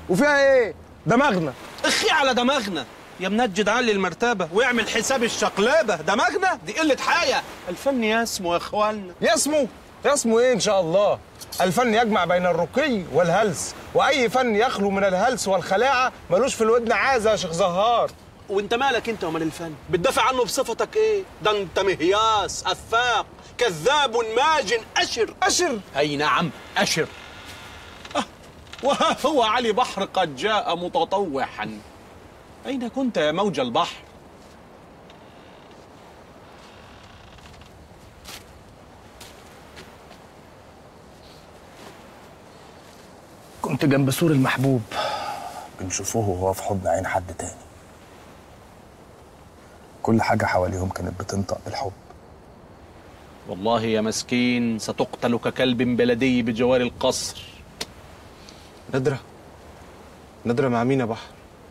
وفيها ايه دماغنا اخي على دماغنا يا منجد علي المرتبة ويعمل حساب الشقلابة دماغنا دي قلة حياة الفن يسمو يا اخواننا يسمو يسمو ايه ان شاء الله الفن يجمع بين الرقي والهلس واي فن يخلو من الهلس والخلاعه ملوش في الودن عازه يا شيخ زهار وانت مالك انت ومال الفن بتدافع عنه بصفتك ايه ده انت مهياس افاق كذاب ماجن اشر اشر اي نعم اشر آه، وها هو علي بحر قد جاء متطوحا اين كنت يا موج البحر كنت جنب سور المحبوب بنشوفوه وهو في حضن عين حد تاني كل حاجة حواليهم كانت بتنطق بالحب والله يا مسكين ستقتل ككلب بلدي بجوار القصر ندره ندره مع مين يا بحر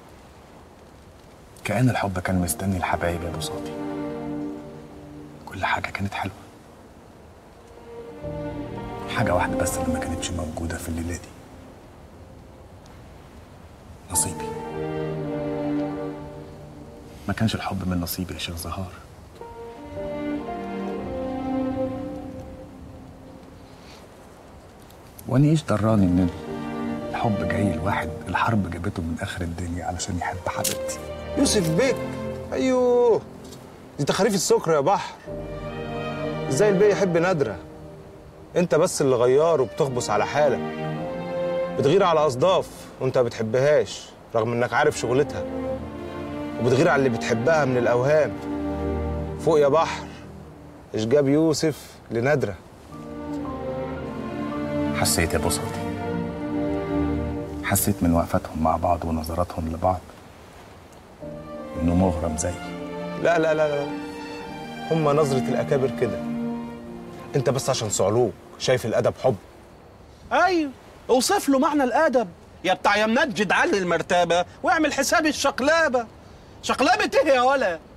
كأن الحب كان مستني الحبايب يا بساطي كل حاجة كانت حلوة حاجة واحدة بس اللي ما كانتش موجودة في الليلة دي نصيبي ما كانش الحب من نصيبي يا شيخ زهار وانا ايش دراني ان الحب جاي لواحد الحرب جابته من اخر الدنيا علشان يحب حبيبتي يوسف بيك ايوه دي تخاريف السكر يا بحر ازاي البيه يحب نادره انت بس اللي غيار وبتخبص على حالك بتغير على اصداف وانت ما بتحبهاش رغم انك عارف شغلتها وبتغير على اللي بتحبها من الاوهام فوق يا بحر ايش جاب يوسف لنادره حسيت يا بساطي حسيت من وقفتهم مع بعض ونظراتهم لبعض انه مغرم زيي لا لا لا لا هم نظرة الأكابر كده أنت بس عشان صعلوك شايف الأدب حب ايوه اوصف له معنى الادب يا بتاع يا منجد علي المرتبة واعمل حساب الشقلابة شقلابة ايه يا ولا